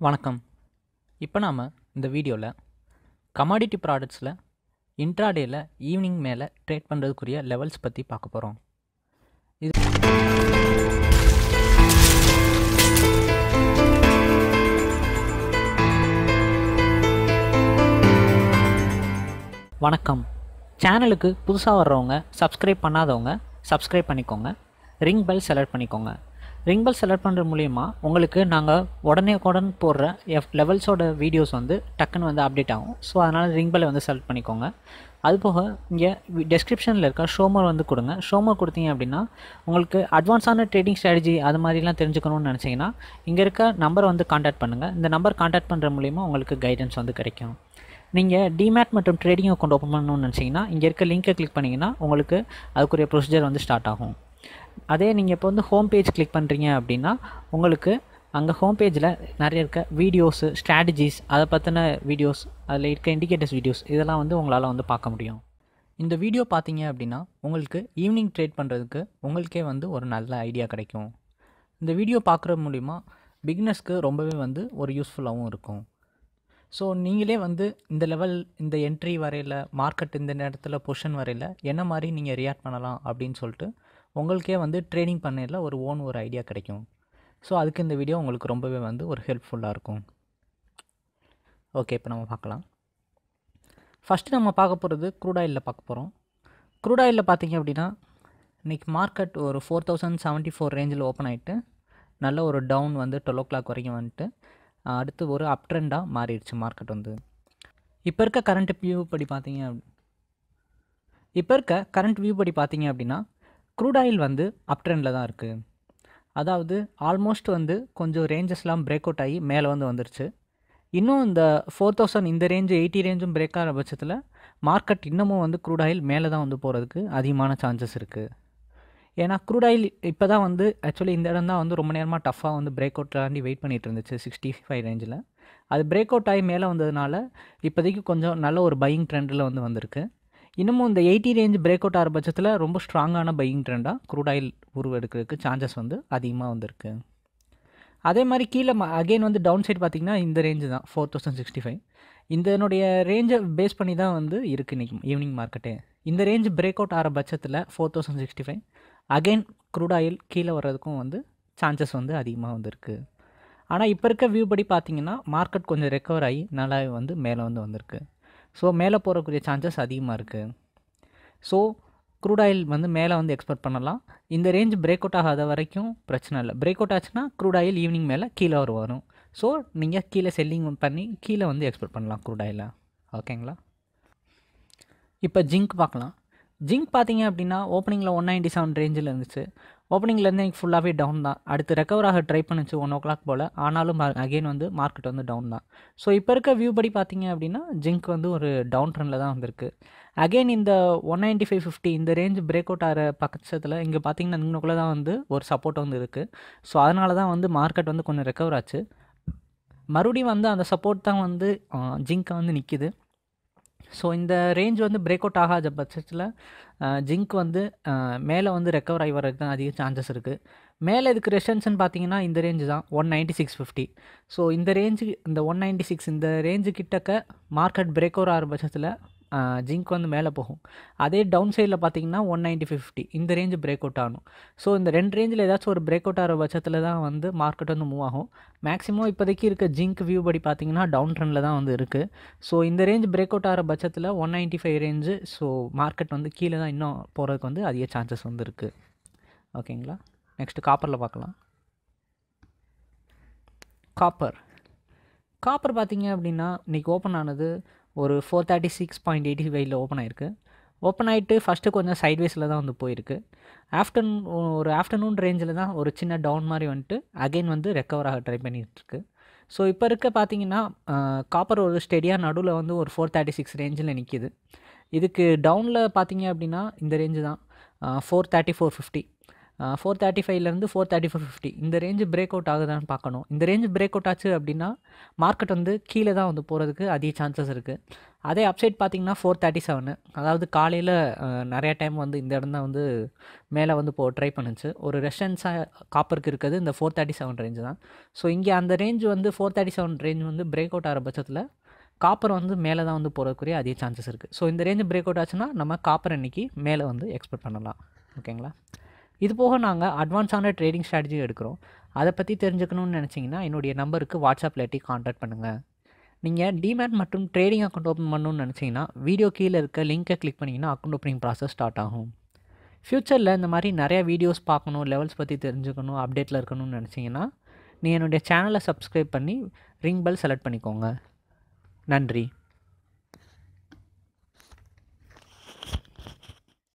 வணக்கம் இப்போ நாம் இந்த வீடியோவில் கமாடிட்டி ப்ராடக்ட்ஸில் இன்ட்ராடேயில் ஈவினிங் மேலே ட்ரேட் பண்ணுறதுக்குரிய லெவல்ஸ் பற்றி பார்க்க போகிறோம் இது வணக்கம் சேனலுக்கு புதுசாக வர்றவங்க சப்ஸ்கிரைப் பண்ணாதவங்க சப்ஸ்கிரைப் பண்ணிக்கோங்க ரிங் பெல் செலக்ட் பண்ணிக்கோங்க ரிங் பெல் செலக்ட் பண்ணுற மூலிமா உங்களுக்கு நாங்கள் உடனே உடன் போடுற எஃப் லெவல்ஸோட வீடியோஸ் வந்து டக்குன்னு வந்து அப்டேட் ஆகும் ஸோ அதனால் ரிங் பெல்லை வந்து செலக்ட் பண்ணிக்கோங்க அது போக இங்கே டெஸ்கிரிப்ஷனில் இருக்க ஷோமர் வந்து கொடுங்க ஷோமர் கொடுத்தீங்க அப்படின்னா உங்களுக்கு அட்வான்ஸான ட்ரேடிங் ஸ்ட்ராட்டஜி அது மாதிரிலாம் தெரிஞ்சுக்கணும்னு நினச்சிங்கன்னா இங்கே இருக்க நம்பர் வந்து காண்டாக்ட் பண்ணுங்கள் இந்த நம்பர் காண்டாக்ட் பண்ணுற மூலிமா உங்களுக்கு கைடன்ஸ் வந்து கிடைக்கும் நீங்கள் டிமேட் மற்றும் ட்ரேடிங் அக்கௌண்ட் ஓப்பன் பண்ணணும்னு நினச்சிங்கன்னா இங்கே இருக்க லிங்க்கை கிளிக் பண்ணிங்கன்னா உங்களுக்கு அதுக்குரிய ப்ரொசீஜர் வந்து ஸ்டார்ட் ஆகும் அதே நீங்கள் இப்போ வந்து ஹோம் பேஜ் கிளிக் பண்ணுறீங்க அப்படின்னா உங்களுக்கு அங்கே ஹோம் பேஜில் நிறைய இருக்க வீடியோஸு ஸ்ட்ராட்டஜிஸ் அதை பற்றின வீடியோஸ் அதில் இருக்க இண்டிகேட்டர்ஸ் வீடியோஸ் இதெல்லாம் வந்து உங்களால் வந்து பார்க்க முடியும் இந்த வீடியோ பார்த்தீங்க அப்படின்னா உங்களுக்கு ஈவினிங் ட்ரேட் பண்ணுறதுக்கு உங்களுக்கே வந்து ஒரு நல்ல ஐடியா கிடைக்கும் இந்த வீடியோ பார்க்குற மூலிமா பிகினர்ஸ்க்கு ரொம்பவே வந்து ஒரு யூஸ்ஃபுல்லாகவும் இருக்கும் ஸோ நீங்களே வந்து இந்த லெவல் இந்த என்ட்ரி வரையில் மார்க்கெட் இந்த நேரத்தில் பொசிஷன் வரையில் என்ன மாதிரி நீங்கள் ரியாக்ட் பண்ணலாம் அப்படின்னு சொல்லிட்டு உங்களுக்கே வந்து ட்ரேடிங் பண்ணையில் ஒரு ஓன் ஒரு ஐடியா கிடைக்கும் ஸோ அதுக்கு இந்த வீடியோ உங்களுக்கு ரொம்பவே வந்து ஒரு ஹெல்ப்ஃபுல்லாக இருக்கும் ஓகே இப்போ நம்ம பார்க்கலாம் ஃபஸ்ட்டு நம்ம பார்க்க போகிறது க்ரூட் ஆயிலில் பார்க்க போகிறோம் க்ரூட் ஆயிலில் பார்த்தீங்க அப்படின்னா இன்றைக்கி மார்க்கெட் ஒரு ஃபோர் தௌசண்ட் செவன்ட்டி ஃபோர் ரேஞ்சில் ஓப்பன் ஆகிட்டு நல்ல ஒரு டவுன் வந்து டுவெல் ஓ கிளாக் வரைக்கும் வந்துட்டு அடுத்து ஒரு அப் ட்ரெண்டாக மாறிடுச்சு மார்க்கெட் வந்து இப்போ இருக்க கரண்ட் வியூ படி பார்த்தீங்க அப் இப்போ இருக்க கரண்ட் வியூ படி பார்த்தீங்க அப்படின்னா க்ரூட் ஆயில் வந்து அப் ட்ரெண்டில் தான் இருக்குது அதாவது ஆல்மோஸ்ட் வந்து கொஞ்சம் ரேஞ்சஸ்லாம் பிரேக் அவுட் ஆகி மேலே வந்து வந்துருச்சு இன்னும் இந்த ஃபோர் தௌசண்ட் இந்த ரேஞ்சு எயிட்டி ரேஞ்சும் பிரேக் ஆகிற பட்சத்தில் மார்க்கெட் இன்னமும் வந்து க்ரூட் ஆயில் மேலே தான் வந்து போகிறதுக்கு அதிகமான சான்சஸ் இருக்குது ஏன்னா க்ரூட் ஆயில் இப்போ தான் வந்து ஆக்சுவலி இந்த இடம் தான் வந்து ரொம்ப நேரமாக டஃப்பாக வந்து பிரேக் அவுட் தாண்டி வெயிட் பண்ணிட்டு இருந்துச்சு சிக்ஸ்டி ஃபைவ் ரேஞ்சில் அது பிரேக் அவுட் ஆகி மேலே வந்ததுனால இப்போதைக்கு கொஞ்சம் நல்ல ஒரு பையிங் ட்ரெண்டில் வந்து வந்திருக்கு இன்னமும் இந்த எயிட்டி ரேஞ்ச் பிரேக் அவுட் ஆகிற பட்சத்தில் ரொம்ப ஸ்ட்ராங்கான பையிங் ட்ரெண்டாக க்ரூட் ஆயில் உருவெடுக்கிறதுக்கு சான்சஸ் வந்து அதிகமாக வந்திருக்கு அதே மாதிரி கீழே அகெயின் வந்து டவுன் சைடு பார்த்திங்கன்னா இந்த ரேஞ்சு தான் ஃபோர் தௌசண்ட் சிக்ஸ்டி ஃபைவ் இதனுடைய ரேஞ்சை பேஸ் பண்ணி தான் வந்து இருக்குது இன்றைக்கி ஈவினிங் மார்க்கெட்டே இந்த ரேஞ்ச் பிரேக் அவுட் ஆகிற பட்சத்தில் four thousand sixty five again crude oil கீழே வர்றதுக்கும் வந்து சான்சஸ் வந்து அதிகமாக வந்திருக்கு ஆனால் இப்போ இருக்க வியூ படி பார்த்தீங்கன்னா மார்க்கெட் கொஞ்சம் ரெக்கவர் ஆகி நல்லாவே வந்து மேலே வந்து வந்திருக்கு ஸோ மேலே போகக்கூடிய சான்சஸ் அதிகமாக இருக்குது ஸோ க்ரூட் ஆயில் வந்து மேலே வந்து எக்ஸ்பெக்ட் பண்ணலாம் இந்த ரேஞ்ச் பிரேக் அவுட் ஆகாத வரைக்கும் பிரச்சனை இல்லை பிரேக் அவுட் ஆச்சுன்னா க்ரூட் ஆயில் ஈவினிங் மேலே கீழே ஒரு வரும் ஸோ நீங்கள் கீழே செல்லிங் பண்ணி கீழே வந்து எக்ஸ்பெக்ட் பண்ணலாம் க்ரூட் ஆயிலை ஓகேங்களா இப்போ ஜிங்க் பார்க்கலாம் ஜிங்க் பார்த்தீங்க அப்படின்னா ஓப்பனிங்கில் ஒன் நைன்டி செவன் ரேஞ்சில் இருந்துச்சு ஓப்பனிங்லேருந்து எனக்கு ஃபுல்லாகவே டவுன் தான் அடுத்து ரெக்கவர் ஆக ட்ரை பண்ணுச்சு ஒன் ஓ கிளாக் போல் ஆனாலும் அகெயின் வந்து மார்க்கெட் வந்து டவுன் தான் ஸோ இப்போ இருக்க வியூ படி பார்த்தீங்க அப்படின்னா ஜிங்க் வந்து ஒரு டவுன் ட்ரெண்டில் தான் வந்திருக்கு அகெயின் இந்த ஒன் நைன்ட்டி ஃபைவ் ஃபிஃப்டி இந்த ரேஞ்ச் பிரேக் அவுட் ஆகிற பட்சத்தில் இங்கே பார்த்தீங்கன்னா இன்னுக்குள்ளே தான் வந்து ஒரு சப்போர்ட் வந்து இருக்குது ஸோ அதனால தான் வந்து மார்க்கெட் வந்து கொஞ்சம் ரெக்கவர் ஆச்சு மறுபடியும் வந்து அந்த சப்போர்ட் தான் வந்து ஜிங்க்கை வந்து நிற்கிது ஸோ இந்த ரேஞ்ச் வந்து பிரேக் அவுட் ஆகாத பட்சத்தில் ஜிங்க் வந்து மேலே வந்து ரெக்கவர் ஆகி வர்றதுக்கு தான் அதிக சான்சஸ் இருக்குது மேலே இதுக்கு ரெசன்ஸ்னு பார்த்தீங்கன்னா இந்த ரேஞ்சு தான் one ninety six fifty so இந்த ரேஞ்சு இந்த ஒன் நைன்ட்டி சிக்ஸ் இந்த ரேஞ்சு கிட்டக்க மார்க்கெட் பிரேக் ஓவர் ஆகிற பட்சத்தில் ஜிங்க் வந்து மேலே போகும் அதே டவுன் சைடில் பார்த்தீங்கன்னா ஒன் நைன்ட்டி ஃபிஃப்டி இந்த ரேஞ்சு பிரேக் அவுட் ஆகணும் ஸோ இந்த ரெண்டு ரேஞ்சில் ஏதாச்சும் ஒரு பிரேக் அவுட் ஆகிற பட்சத்தில் தான் வந்து மார்க்கெட் வந்து மூவ் ஆகும் மேக்ஸிமம் இப்போதைக்கு இருக்க ஜிங்க் வியூ படி பார்த்தீங்கன்னா டவுன் ட்ரெண்டில் தான் வந்து இருக்குது ஸோ இந்த ரேஞ்ச் பிரேக் அவுட் ஆகிற பட்சத்தில் one ninety five range so market வந்து கீழே தான் இன்னும் போகிறதுக்கு வந்து அதிக சான்சஸ் வந்து இருக்குது ஓகேங்களா நெக்ஸ்ட்டு காப்பரில் பார்க்கலாம் காப்பர் காப்பர் பார்த்தீங்க அப்படின்னா இன்றைக்கி ஓப்பன் ஆனது ஒரு four thirty six point eighty ஃபைவ்ல ஓப்பன் ஆயிருக்கு ஓப்பன் ஆகிட்டு ஃபஸ்ட்டு கொஞ்சம் சைட்வேஸில் தான் வந்து போயிருக்கு ஆஃப்டர்நூன் ஒரு ஆஃப்டர்நூன் ரேஞ்சில் தான் ஒரு சின்ன டவுன் மாதிரி வந்துட்டு அகெயின் வந்து ரெக்கவர் ஆக ட்ரை பண்ணிகிட்ருக்கு ஸோ இப்போ இருக்க பார்த்தீங்கன்னா காப்பர் ஒரு ஸ்டெடியாக நடுவில் வந்து ஒரு ஃபோர் தேர்ட்டி சிக்ஸ் ரேஞ்சில் நிற்கிது இதுக்கு டவுனில் பார்த்தீங்க அப்படின்னா இந்த ரேஞ்சு தான் four thirty four fifty four thirty ஃபைவ்லேருந்து ஃபோர் தேர்ட்டி ஃபோர் ஃபிஃப்டி இந்த ரேஞ்சு பிரேக் அவுட் ஆகுதான்னு பார்க்கணும் இந்த ரேஞ்சு பிரேக் அவுட் ஆச்சு அப்படின்னா மார்க்கெட் வந்து கீழே தான் வந்து போகிறதுக்கு அதிக சான்சஸ் இருக்குது அதே அப்சைட் பார்த்தீங்கன்னா ஃபோர் தேர்ட்டி செவனு அதாவது காலையில் நிறைய டைம் வந்து இந்த இடம் தான் வந்து மேலே வந்து போ ட்ரை பண்ணுச்சு ஒரு ரெஷன்ஸாக காப்பருக்கு இருக்கிறது இந்த ஃபோர் தேர்ட்டி செவன் ரேஞ்சு தான் ஸோ இங்கே அந்த ரேஞ்ச் வந்து ஃபோர் தேர்ட்டி செவன் ரேஞ்ச் வந்து பிரேக் அவுட் ஆகிற பட்சத்தில் காப்பர் வந்து மேலே தான் வந்து போகிறதுக்குரிய அதிக சான்சஸ் இருக்குது ஸோ இந்த ரேஞ்சு பிரேக் அவுட் ஆச்சுன்னா நம்ம காப்பர் அன்றைக்கி மேலே வந்து எக்ஸ்பெக்ட் பண்ணலாம் ஓகேங்களா இது போக நாங்கள் அட்வான்ஸான ட்ரேடிங் ஸ்ட்ராட்டஜி எடுக்கிறோம் அதை பற்றி தெரிஞ்சுக்கணும்னு நினச்சிங்கன்னா என்னுடைய நம்பருக்கு வாட்ஸ்அப் இல்லாட்டி காண்டாக்ட் பண்ணுங்கள் நீங்கள் டிமேட் மற்றும் ட்ரேடிங் அக்கௌண்ட் ஓப்பன் பண்ணணும்னு நினச்சிங்கன்னா வீடியோ கீழே இருக்க லிங்க்கை கிளிக் பண்ணிங்கன்னா அக்கௌண்ட் ஓப்பனிங் ப்ராசஸ் ஸ்டார்ட் ஆகும் ஃப்யூச்சரில் இந்த மாதிரி நிறைய வீடியோஸ் பார்க்கணும் லெவல்ஸ் பற்றி தெரிஞ்சுக்கணும் அப்டேட்டில் இருக்கணும்னு நினச்சிங்கன்னா நீ என்னுடைய சேனலை சப்ஸ்கிரைப் பண்ணி ரிங் பெல் செலக்ட் பண்ணிக்கோங்க நன்றி